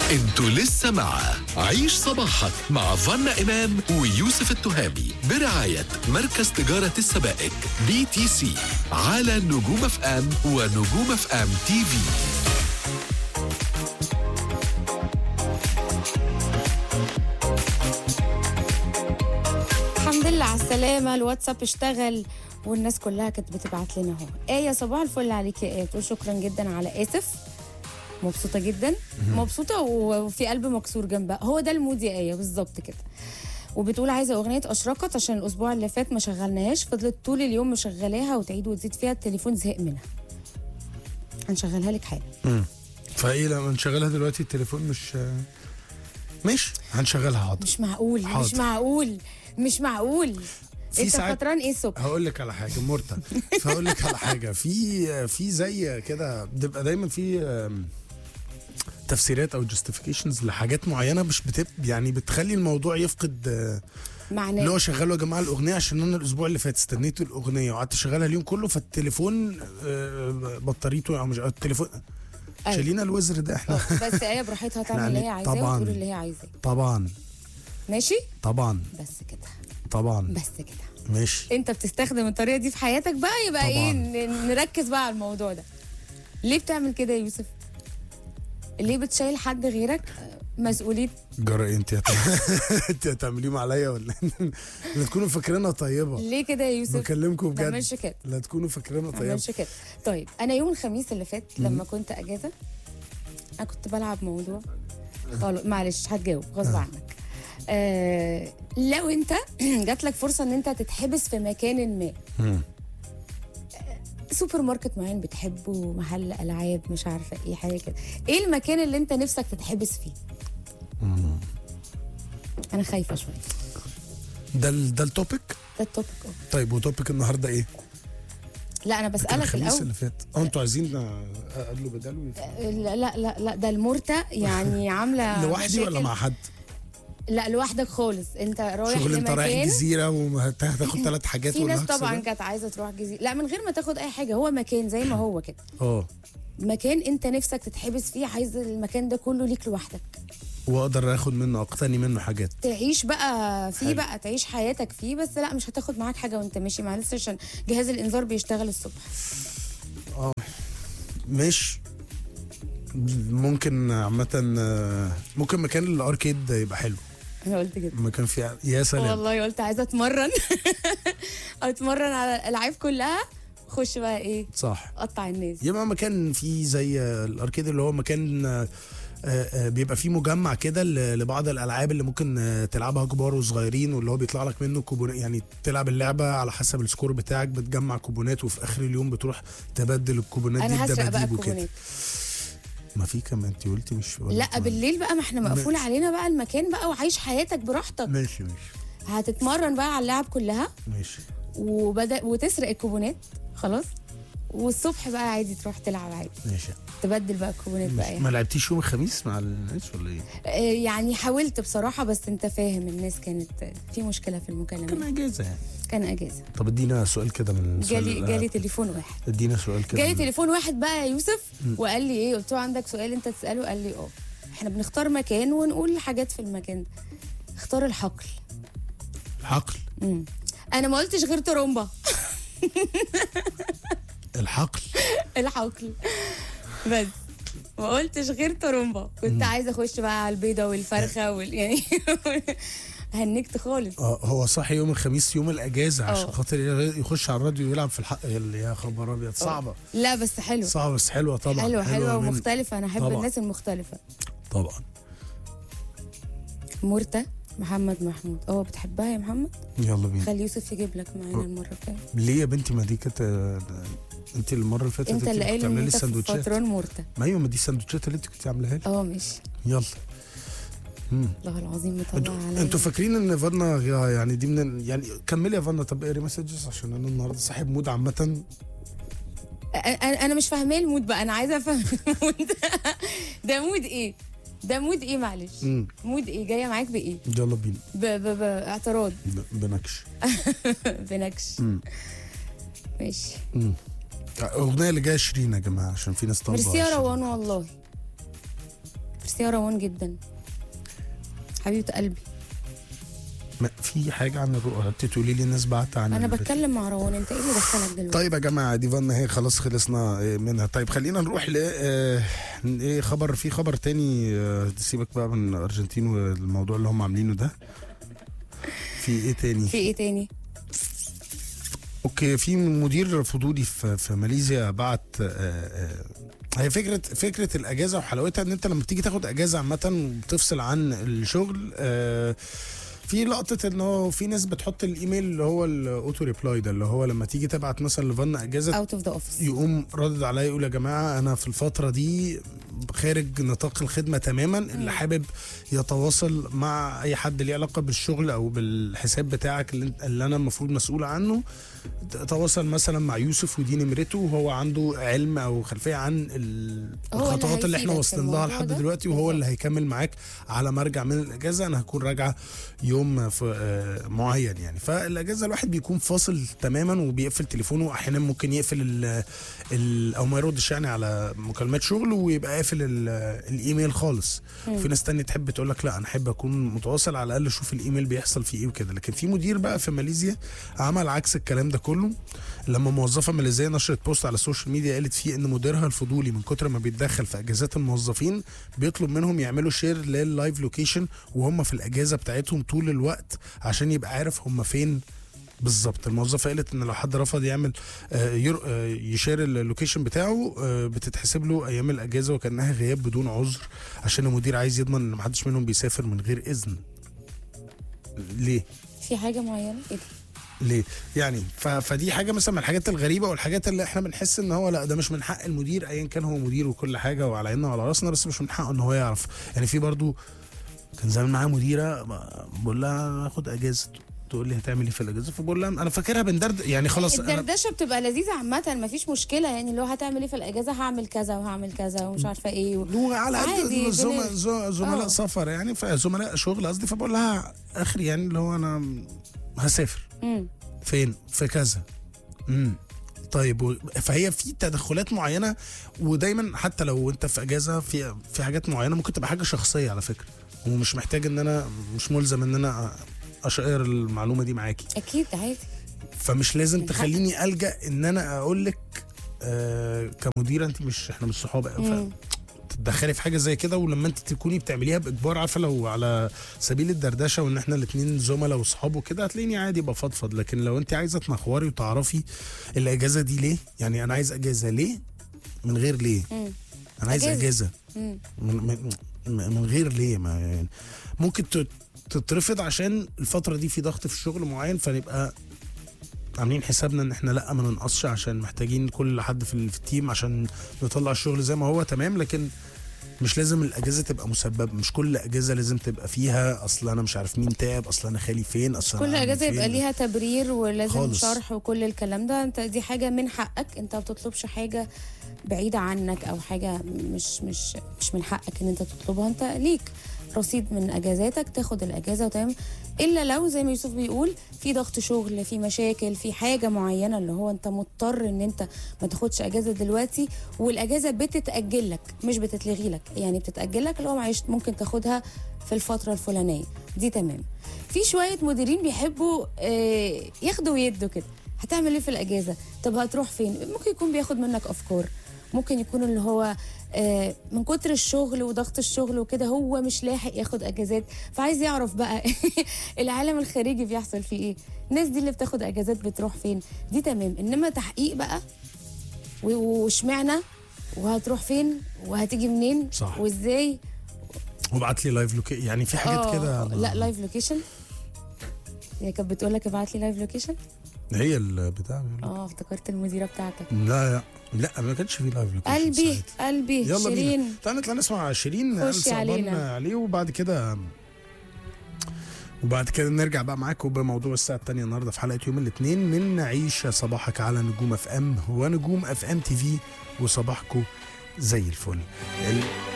انتوا لسه مع عيش صباحك مع فنا إمام ويوسف التهامي برعاية مركز تجارة السبائك بي تي سي على نجوم اف ام ونجوم اف ام تي في الحمد لله على السلامة الواتساب اشتغل والناس كلها كانت بتبعت لنا اهو آية صباح الفل عليك يا آية بتقول شكرا جدا على آسف مبسوطة جدا مبسوطة وفي قلب مكسور جنبها هو ده المود يا آية بالظبط كده وبتقول عايزة أغنية أشرقت عشان الأسبوع اللي فات ما شغلناهاش فضلت طول اليوم مشغلاها وتعيد وتزيد فيها التليفون زهق منها هنشغلها لك حالا فايه لما نشغلها دلوقتي التليفون مش ماشي هنشغلها حاضر مش معقول مش حاضر. معقول مش معقول في انت ساعات- فطران ايه الصبح هقول لك على حاجه مرتا فهقول لك على حاجه في في زي كده بتبقى دايما في آم، تفسيرات او جاستيفيكيشنز لحاجات معينه مش بتب يعني بتخلي الموضوع يفقد آه، معناه اللي هو شغلوا يا جماعه الاغنيه عشان انا الاسبوع اللي فات استنيت الاغنيه وقعدت اشغلها اليوم كله فالتليفون آه، بطاريته او مش التليفون أيوة. شيلينا الوزر ده احنا اه، بس هي براحتها تعمل اللي هي يعني عايزاه طبعاً. وتقول اللي هي عايزاه طبعا ماشي طبعا بس كده طبعا بس كده ماشي انت بتستخدم الطريقه دي في حياتك بقى يبقى طبعاً. ايه ن- نركز بقى على الموضوع ده ليه بتعمل كده يا يوسف ليه بتشيل حد غيرك مسؤوليه جرى انت هت- انت هتعمليهم عليا ولا لا تكونوا فاكرينها طيبه ليه كده يا يوسف بكلمكم ما بجد تعملش كده لا تكونوا فاكرينها ما طيبه تعملش كده طيب انا يوم الخميس اللي فات لما كنت اجازه انا كنت بلعب موضوع خلاص معلش هتجاوب غصب عنك آه لو انت جات لك فرصه ان انت تتحبس في مكان ما مم. سوبر ماركت معين بتحبه محل العاب مش عارفه ايه حاجه كده ايه المكان اللي انت نفسك تتحبس فيه انا خايفه شويه ده ال- ده التوبيك ده التوبيك اه طيب وتوبيك النهارده ايه؟ لا انا كان بسالك الخميس الاول اللي فات اه انتوا عايزين اقابله بداله لا لا لا لا ده المرتة يعني عامله لوحدي ولا مشاكل. مع حد؟ لا لوحدك خالص انت رايح شغل انت رايح لمكان جزيره وهتاخد ثلاث حاجات في ناس والهكس طبعا ده؟ كانت عايزه تروح جزيره لا من غير ما تاخد اي حاجه هو مكان زي ما هو كده اه مكان انت نفسك تتحبس فيه عايز المكان ده كله ليك لوحدك واقدر اخد منه اقتني منه حاجات تعيش بقى فيه حلو. بقى تعيش حياتك فيه بس لا مش هتاخد معاك حاجه وانت ماشي معلش عشان جهاز الانذار بيشتغل الصبح مش ممكن عامة آه، ممكن مكان الاركيد يبقى حلو انا قلت كده مكان فيه يا سلام والله قلت عايزه اتمرن اتمرن على الالعاب كلها خش بقى ايه صح قطع الناس يبقى مكان فيه زي الاركيد اللي هو مكان آه، آه، بيبقى فيه مجمع كده ل- لبعض الالعاب اللي ممكن آه، تلعبها كبار وصغيرين واللي هو بيطلع لك منه كوبونات يعني تلعب اللعبه على حسب السكور بتاعك بتجمع كوبونات وفي اخر اليوم بتروح تبدل الكوبونات دي انا هسرق بقى بدباديب وكده الكوبونات ما في كمان انت قلتي مش ولا لا كمان؟ بالليل بقى ما احنا مقفول ماشي. علينا بقى المكان بقى وعيش حياتك براحتك ماشي ماشي هتتمرن بقى على اللعب كلها ماشي وبدا وتسرق الكوبونات خلاص والصبح بقى عادي تروح تلعب عادي ماشي تبدل بقى الكوبونات بقى ماشي. يعني. ما لعبتيش يوم الخميس مع الناس ولا ايه؟ آه، يعني حاولت بصراحه بس انت فاهم الناس كانت في مشكله في كان المكالمات اجازه يعني كان اجازه طب ادينا سؤال كده من سؤال جالي جالي تليفون واحد ادينا سؤال كده جالي من- تليفون واحد بقى يا يوسف وقال لي ايه قلت له عندك سؤال انت تساله قال لي اه احنا بنختار مكان ونقول حاجات في المكان ده اختار الحقل الحقل مم. انا ما قلتش غير ترومبا الحقل الحقل بس ما قلتش غير ترومبا كنت عايزه اخش بقى على البيضه والفرخه وال... يعني هنكت خالص اه هو صح يوم الخميس يوم الاجازه عشان اه. خاطر يخش على الراديو ويلعب في الحق يا خبر ابيض صعبه لا بس حلو صعبه بس حلوه طبعا حلوه حلوه من- ومختلفه انا احب طبعا. الناس المختلفه طبعا مرتة محمد محمود اه بتحبها يا محمد يلا بينا خلي يوسف يجيب لك معانا المره الجايه ليه يا بنتي ما دي كانت آه، انت المره اللي فاتت انت اللي قايل كنت ان عامله لي انت في السندوتشات فطران مرتة ما ايوه ما دي السندوتشات اللي انت كنت عاملاها لي اه ماشي يلا والله العظيم مطلع انتوا عليا انتوا فاكرين ان فانا غ- يعني دي من يعني كملي يا فانا طب اقري مسجز عشان انا النهارده صاحب مود عامه انا انا مش فاهماه المود بقى انا عايزه افهم المود ده مود ايه ده مود ايه معلش مم. مود ايه جايه معاك بايه يلا بينا ب ب ب اعتراض ب- بنكش بنكش مم. ماشي مم. الاغنيه اللي جايه شيرين يا جماعه عشان في ناس طالبه ميرسي يا شيرين. روان والله ميرسي يا روان جدا حبيبه قلبي ما في حاجه عن الرؤى انت تقولي لي الناس بعت عن انا البت- بتكلم مع روان انت ايه اللي دخلك دلوقتي طيب يا جماعه دي فن هي خلاص خلصنا آه، منها طيب خلينا نروح ل آه، ايه خبر في خبر تاني آه، سيبك بقى من الارجنتين والموضوع اللي هم عاملينه ده في ايه تاني في ايه تاني اوكي في مدير فضولي في في ماليزيا بعت آه، آه، هي فكره فكره الاجازه وحلاوتها ان انت لما بتيجي تاخد اجازه عامه وتفصل عن الشغل آه، في لقطه ان هو في ناس بتحط الايميل اللي هو الاوتو ريبلاي ده اللي هو لما تيجي تبعت مثلا لفن اجازه اوت اوف ذا اوفيس يقوم ردد عليا يقول يا جماعه انا في الفتره دي خارج نطاق الخدمه تماما اللي حابب يتواصل مع اي حد ليه علاقه بالشغل او بالحساب بتاعك اللي, انت- اللي انا المفروض مسؤول عنه تواصل مثلا مع يوسف ودي نمرته وهو عنده علم او خلفيه عن ال- هو اللي الخطوات اللي احنا هيفيدك في واصلين لها الموضوع لحد ده. دلوقتي وهو بالظبط. اللي هيكمل معاك على ما ارجع من الاجازه انا هكون راجعه يوم في آه، معين يعني فالاجازه الواحد بيكون فاصل تماما وبيقفل تليفونه احيانا ممكن يقفل ال ال او ما يردش يعني على مكالمات شغل ويبقى قافل ال- الايميل خالص وفي ناس تانية تحب تقول لك لا انا احب اكون متواصل على الاقل اشوف الايميل بيحصل فيه ايه وكده لكن في مدير بقى في ماليزيا عمل عكس الكلام ده كله لما موظفه ماليزيه نشرت بوست على السوشيال ميديا قالت فيه ان مديرها الفضولي من كتر ما بيتدخل في اجازات الموظفين بيطلب منهم يعملوا شير لللايف لوكيشن وهم في الاجازه بتاعتهم طول الوقت عشان يبقى عارف هم فين بالظبط الموظفه قالت ان لو حد رفض يعمل آه، ير- آه، يشير اللوكيشن بتاعه آه، بتتحسب له ايام الاجازه وكانها غياب بدون عذر عشان المدير عايز يضمن ان محدش منهم بيسافر من غير اذن ليه في حاجه معينه ايه ده؟ ليه؟ يعني ف... فدي حاجه مثلا من الحاجات الغريبه والحاجات اللي احنا بنحس ان هو لا ده مش من حق المدير ايا كان هو مدير وكل حاجه وعلى عيننا وعلى راسنا بس مش من حقه ان هو يعرف يعني في برضو كان زمان معايا مديره ب- بقول لها اخد اجازه تقول لي هتعمل ايه في الاجازه فبقول لها انا فاكرها بندرد يعني خلاص انا الدردشه بتبقى لذيذه عامه مفيش مشكله يعني اللي هو هتعمل ايه في الاجازه هعمل كذا وهعمل كذا ومش عارفه ايه و... وعلى قد عادي، زم- بنات. ز- زملاء آه. سفر يعني فزملاء شغل قصدي فبقول لها اخري يعني اللي هو انا هسافر مم. فين في كذا امم طيب و- فهي في تدخلات معينه ودايما حتى لو انت في اجازه في في حاجات معينه ممكن تبقى حاجه شخصيه على فكره ومش محتاج ان انا مش ملزم ان انا اشير المعلومه دي معاكي اكيد عادي فمش لازم من حقك. تخليني الجا ان انا اقول لك آه كمديره انت مش احنا مش صحاب مم. تتدخلي في حاجه زي كده ولما انت تكوني بتعمليها باجبار عارفه لو على سبيل الدردشه وان احنا الاثنين زملاء واصحاب وكده هتلاقيني عادي بفضفض لكن لو انت عايزه تنخوري وتعرفي الاجازه دي ليه يعني انا عايز اجازه ليه من غير ليه مم. انا عايز أجازة. اجازه مم. من, من, من غير ليه ما يعني ممكن ت- تترفض عشان الفتره دي في ضغط في الشغل معين فنبقى عاملين حسابنا ان احنا لا ما ننقصش عشان محتاجين كل حد في, ال- في التيم عشان نطلع الشغل زي ما هو تمام لكن مش لازم الاجازه تبقى مسبب مش كل اجازه لازم تبقى فيها اصل انا مش عارف مين تعب اصل انا خالي فين اصل أنا كل عامل اجازه يبقى فين. ليها تبرير ولازم خالص. شرح وكل الكلام ده انت دي حاجه من حقك انت ما بتطلبش حاجه بعيده عنك او حاجه مش مش مش من حقك ان انت تطلبها انت ليك رصيد من اجازاتك تاخد الاجازه وتمام الا لو زي ما يوسف بيقول في ضغط شغل في مشاكل في حاجه معينه اللي هو انت مضطر ان انت ما تاخدش اجازه دلوقتي والاجازه بتتاجل لك مش بتتلغي لك يعني بتتاجل لك اللي هو معلش ممكن تاخدها في الفتره الفلانيه دي تمام في شويه مديرين بيحبوا آه، ياخدوا ويدوا كده هتعمل ايه في الاجازه طب هتروح فين ممكن يكون بياخد منك افكار ممكن يكون اللي هو آه، من كتر الشغل وضغط الشغل وكده هو مش لاحق ياخد اجازات فعايز يعرف بقى العالم الخارجي بيحصل فيه ايه الناس دي اللي بتاخد اجازات بتروح فين دي تمام انما تحقيق بقى و- واشمعنى وهتروح فين وهتيجي منين صح. وازاي وابعت لي لايف لوكي يعني في حاجات آه، كده لا لايف لوكيشن هي كانت بتقول لك ابعت لي لايف لوكيشن هي البتاع اه افتكرت المديره بتاعتك لا لا لا ما كانش في لايف لوكيشن قلبي ساعتها. قلبي يلا شيرين بينا تعالى نطلع نسمع شيرين خشي قال صعبان علينا. عليه وبعد كده وبعد كده نرجع بقى معاكم بموضوع الساعة التانية النهاردة في حلقة يوم الاثنين من نعيش صباحك على نجوم اف ام ونجوم اف ام تي في وصباحكم زي الفل ال-